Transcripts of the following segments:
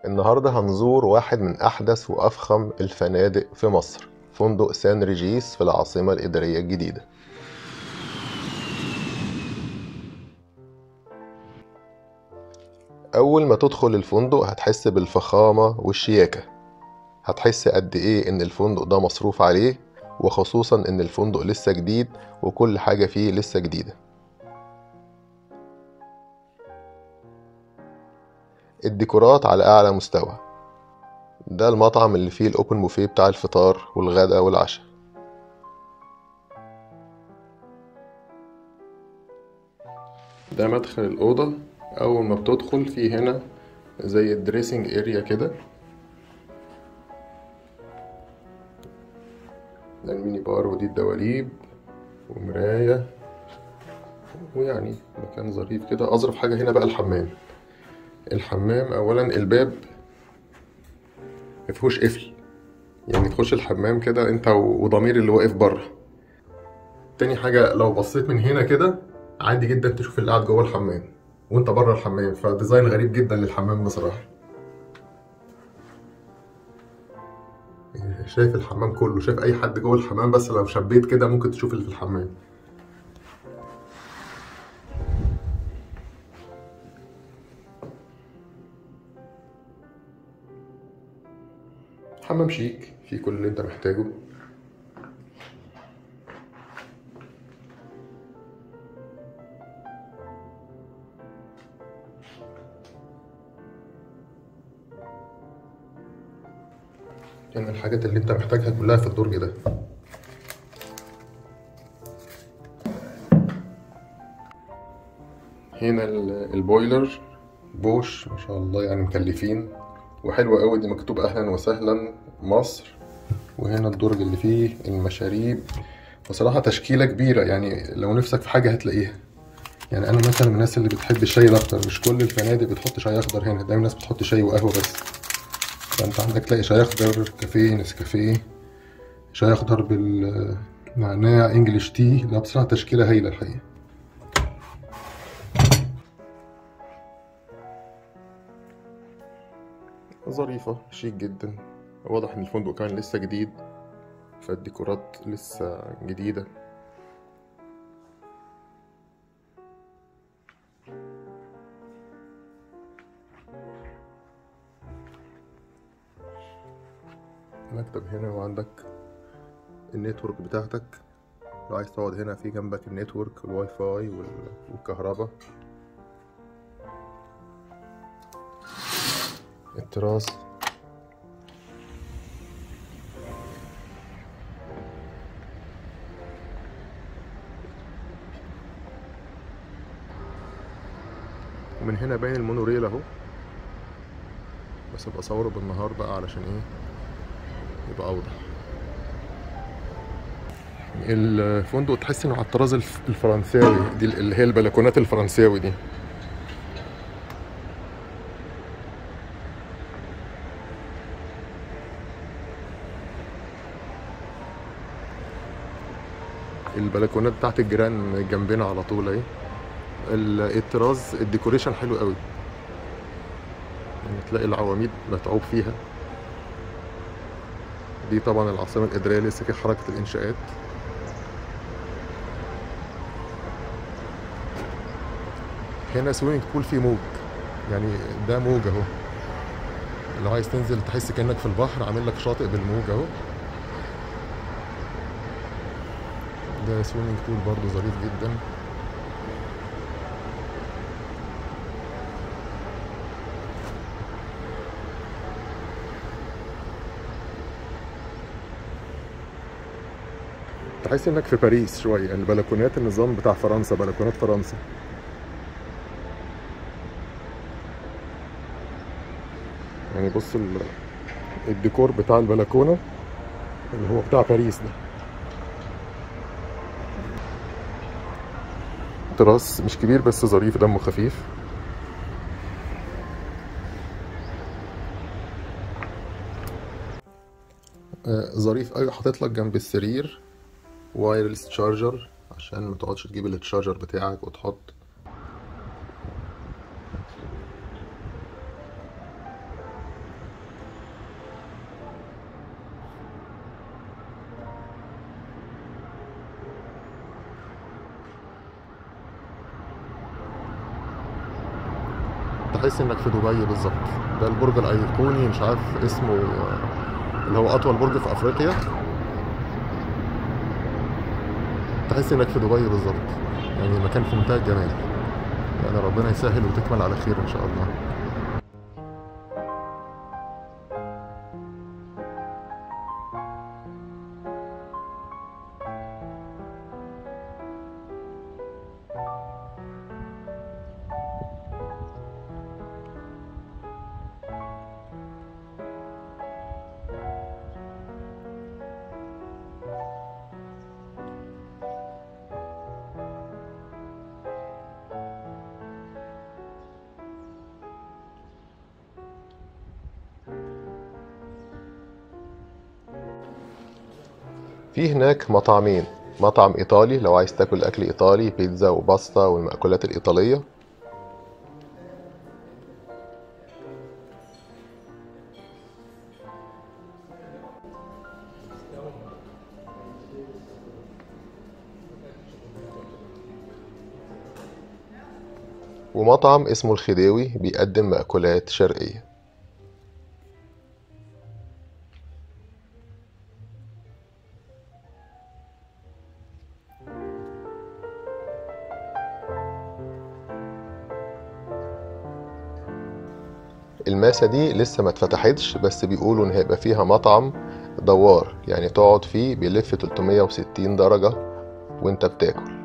النهاردة هنزور واحد من أحدث وأفخم الفنادق في مصر فندق سان ريجيس في العاصمة الإدارية الجديدة أول ما تدخل الفندق هتحس بالفخامة والشياكة هتحس قد إيه إن الفندق ده مصروف عليه وخصوصا إن الفندق لسه جديد وكل حاجة فيه لسه جديدة الديكورات على أعلى مستوى ده المطعم اللي فيه الأوبن بوفيه بتاع الفطار والغدا والعشاء ده مدخل الأوضة أول ما بتدخل في هنا زي الدريسنج اريا كده ده الميني بار ودي الدواليب ومراية ويعني مكان ظريف كده أظرف حاجة هنا بقى الحمام الحمام أولا الباب مفيهوش قفل يعني تخش الحمام كده انت وضمير اللي واقف بره تاني حاجة لو بصيت من هنا كده عادي جدا تشوف اللي قاعد جوه الحمام وانت بره الحمام فديزاين غريب جدا للحمام بصراحة شايف الحمام كله شايف اي حد جوه الحمام بس لو شبيت كده ممكن تشوف اللي في الحمام حمام شيك فيه كل اللي انت محتاجه يعني الحاجات اللي انت محتاجها كلها في الدرج ده هنا ال- البويلر بوش ما شاء الله يعني مكلفين وحلوة قوي دي مكتوب اهلا وسهلا مصر وهنا الدرج اللي فيه المشاريب بصراحة تشكيلة كبيرة يعني لو نفسك في حاجة هتلاقيها يعني انا مثلا من الناس اللي بتحب الشاي الاخضر مش كل الفنادق بتحط شاي اخضر هنا دايما الناس بتحط شاي وقهوة بس فانت عندك تلاقي شاي اخضر كافيه نسكافيه شاي اخضر بالنعناع انجلش تي لا بصراحة تشكيلة هايلة الحقيقة ظريفة شيك جدا واضح ان الفندق كان لسه جديد فالديكورات لسه جديدة مكتب هنا وعندك النتورك بتاعتك لو عايز تقعد هنا في جنبك النتورك الواي فاي وال- والكهرباء التراس ومن هنا باين المونوريل اهو بس ابقى اصوره بالنهار بقى علشان ايه يبقى اوضح الفندق تحس انه على الطراز الف- الفرنساوي دي اللي هي البلكونات الفرنساوي دي البلكونات بتاعت الجيران جنبنا على طول اهي ال- الطراز الديكوريشن حلو قوي يعني تلاقي العواميد متعوب فيها دي طبعا العاصمة الإدارية لسه في حركة الإنشاءات هنا سويمنج بول فيه موج يعني ده موج اهو لو عايز تنزل تحس كأنك في البحر عامل لك شاطئ بالموج اهو ده سويمنج بول برضو ظريف جدا تحس انك في باريس شويه البلكونات النظام بتاع فرنسا بلكونات فرنسا يعني بص ال- الديكور بتاع البلكونه اللي هو بتاع باريس ده تراس مش كبير بس ظريف دمه خفيف آه، ظريف قوي حاطط لك جنب السرير وايرلس تشارجر عشان ما تقعدش تجيب التشارجر بتاعك وتحط تحس انك في دبي بالظبط ده البرج الايقوني مش عارف اسمه آه، اللي هو اطول برج في افريقيا تحس انك في دبي بالظبط يعني مكان في منتهى الجمال يعني ربنا يسهل وتكمل على خير ان شاء الله في هناك مطعمين مطعم إيطالي لو عايز تاكل أكل إيطالي بيتزا وباستا والمأكولات الإيطالية ومطعم اسمه الخديوي بيقدم مأكولات شرقية الماسة دي لسه ما اتفتحتش بس بيقولوا ان هيبقى فيها مطعم دوار يعني تقعد فيه بيلف 360 درجة وانت بتاكل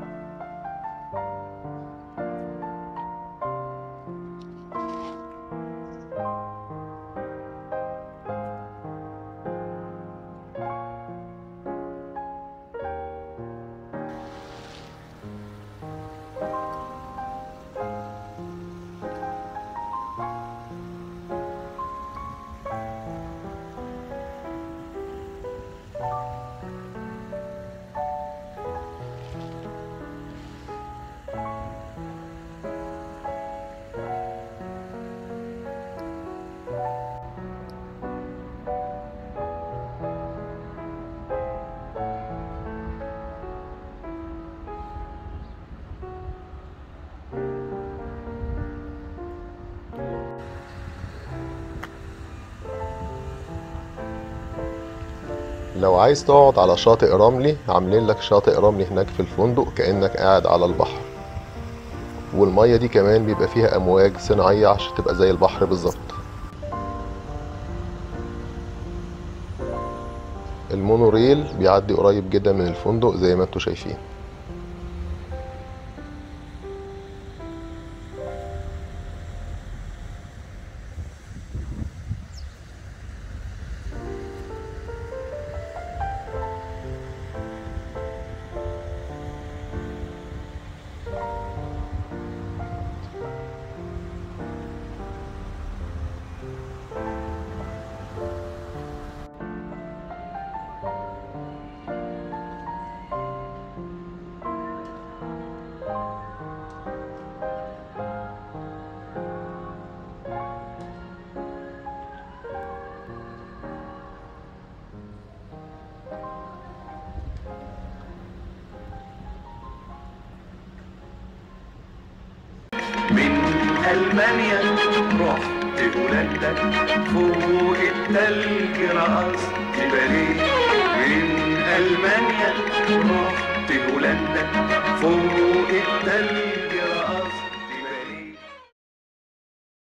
لو عايز تقعد على شاطئ رملي عاملين لك شاطئ رملي هناك في الفندق كأنك قاعد على البحر والمية دي كمان بيبقى فيها أمواج صناعية عشان تبقى زي البحر بالظبط المونوريل بيعدي قريب جدا من الفندق زي ما انتوا شايفين من ألمانيا رحت هولندا فوق التلج رقصت باليه من ألمانيا رحت هولندا